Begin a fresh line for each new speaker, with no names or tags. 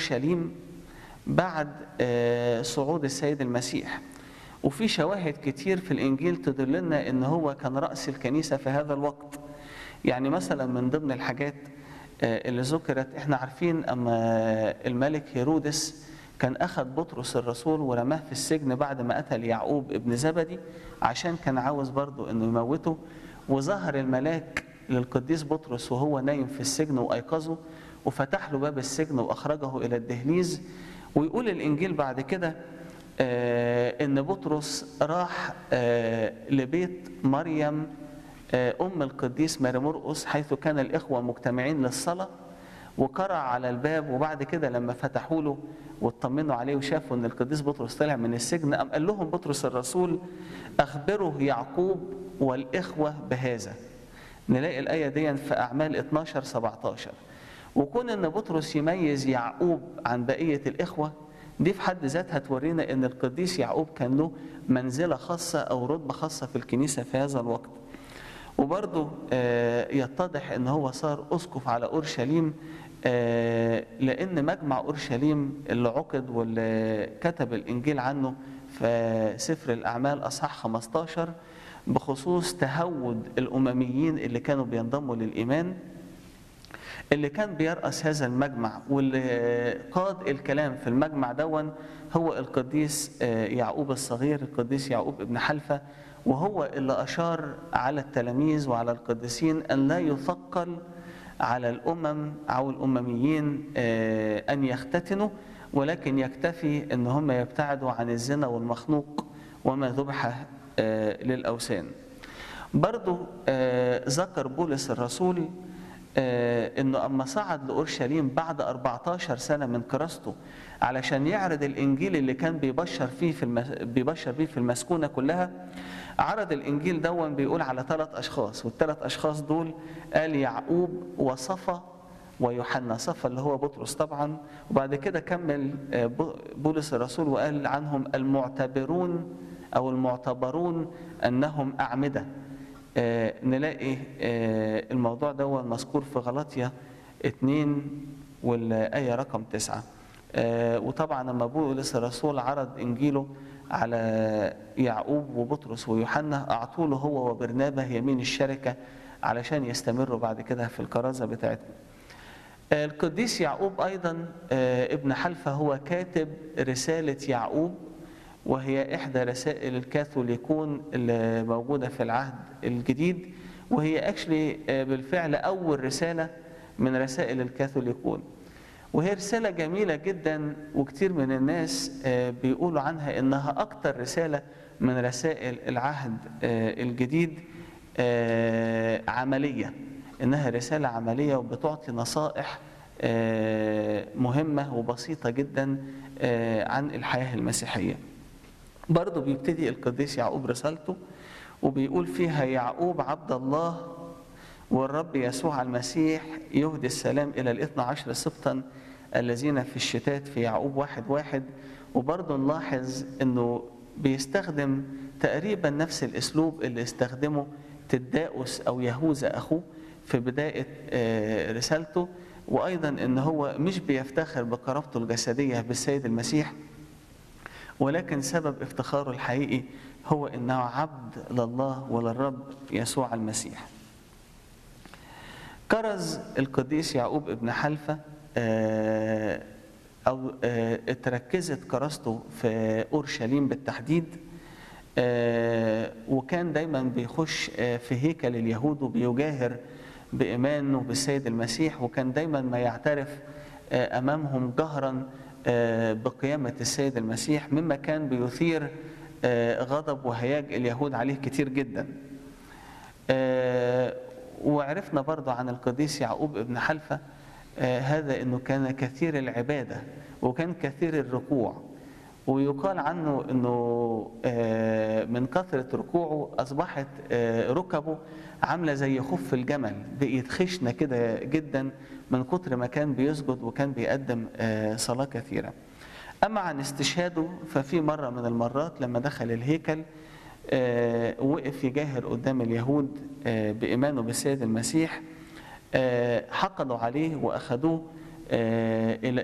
أورشليم بعد آه، صعود السيد المسيح وفي شواهد كتير في الإنجيل تدلنا إن هو كان رأس الكنيسة في هذا الوقت يعني مثلا من ضمن الحاجات آه، اللي ذكرت احنا عارفين أما الملك هيرودس كان أخذ بطرس الرسول ورماه في السجن بعد ما قتل يعقوب ابن زبدي عشان كان عاوز برضه إنه يموته وظهر الملاك للقديس بطرس وهو نايم في السجن وأيقظه وفتح له باب السجن وأخرجه إلى الدهليز ويقول الإنجيل بعد كده آه، إن بطرس راح آه، لبيت مريم آه، أم القديس ماري مرقس حيث كان الإخوة مجتمعين للصلاة وقرع على الباب وبعد كده لما فتحوا له واطمنوا عليه وشافوا ان القديس بطرس طلع من السجن قام قال لهم بطرس الرسول اخبروا يعقوب والاخوه بهذا نلاقي الايه دي في اعمال 12 17 وكون ان بطرس يميز يعقوب عن بقيه الاخوه دي في حد ذاتها تورينا ان القديس يعقوب كان له منزله خاصه او رتبه خاصه في الكنيسه في هذا الوقت وبرضه آه، يتضح ان هو صار اسقف على اورشليم آه، لان مجمع اورشليم اللي عقد واللي كتب الانجيل عنه في سفر الاعمال اصحاح 15 بخصوص تهود الامميين اللي كانوا بينضموا للايمان اللي كان بيرأس هذا المجمع واللي قاد الكلام في المجمع دون هو القديس آه، يعقوب الصغير القديس يعقوب ابن حلفة وهو اللي أشار على التلاميذ وعلى القديسين أن لا يثقل على الأمم أو الأمميين آه، أن يختتنوا ولكن يكتفي أن هم يبتعدوا عن الزنا والمخنوق وما ذبح آه، للأوثان برضو آه، ذكر بولس الرسول آه، انه اما صعد لاورشليم بعد 14 سنه من كراسته علشان يعرض الانجيل اللي كان بيبشر فيه في المس... بيبشر بيه في المسكونه كلها عرض الانجيل دون بيقول على ثلاث اشخاص والثلاث اشخاص دول قال يعقوب وصفا ويوحنا صفا اللي هو بطرس طبعا وبعد كده كمل آه، ب- بولس الرسول وقال عنهم المعتبرون او المعتبرون انهم اعمده آه، نلاقي آه، الموضوع ده مذكور في غلطية 2 والآية رقم 9 آه، وطبعا لما بولس الرسول عرض إنجيله على يعقوب وبطرس ويوحنا أعطوا له هو وبرنابا يمين الشركة علشان يستمروا بعد كده في الكرازة بتاعتهم آه، القديس يعقوب أيضا آه، ابن حلفة هو كاتب رسالة يعقوب وهي إحدى رسائل الكاثوليكون اللي موجودة في العهد الجديد وهي اكشلي بالفعل أول رسالة من رسائل الكاثوليكون وهي رسالة جميلة جدا وكتير من الناس آه، بيقولوا عنها إنها أكتر رسالة من رسائل العهد آه، الجديد آه، عملية إنها رسالة عملية وبتعطي نصائح آه، مهمة وبسيطة جدا آه، عن الحياة المسيحية برضه بيبتدي القديس يعقوب رسالته وبيقول فيها يعقوب عبد الله والرب يسوع المسيح يهدي السلام إلى الاثنى عشر سبطا الذين في الشتات في يعقوب واحد واحد وبرضه نلاحظ أنه بيستخدم تقريبا نفس الأسلوب اللي استخدمه تداؤس أو يهوذا أخوه في بداية آه، رسالته وأيضا أن هو مش بيفتخر بقرابته الجسدية بالسيد المسيح ولكن سبب افتخاره الحقيقي هو انه عبد لله وللرب يسوع المسيح. كرز القديس يعقوب ابن حلفة آه، أو آه، اتركزت كراسته في أورشليم بالتحديد آه، وكان دايما بيخش آه، في هيكل اليهود وبيجاهر بإيمانه بالسيد المسيح وكان دايما ما يعترف آه، أمامهم جهرا آه، بقيامة السيد المسيح مما كان بيثير آه، غضب وهياج اليهود عليه كتير جدا آه، وعرفنا برضه عن القديس يعقوب ابن حلفة آه، هذا انه كان كثير العبادة وكان كثير الركوع ويقال عنه انه آه، من كثرة ركوعه اصبحت آه، ركبه عاملة زي خف الجمل بقيت خشنة كده جدا من كتر ما كان بيسجد وكان بيقدم آه، صلاة كثيرة أما عن استشهاده ففي مرة من المرات لما دخل الهيكل آه، وقف يجاهر قدام اليهود آه، بإيمانه بالسيد المسيح آه، حقدوا عليه وأخذوه آه، إلى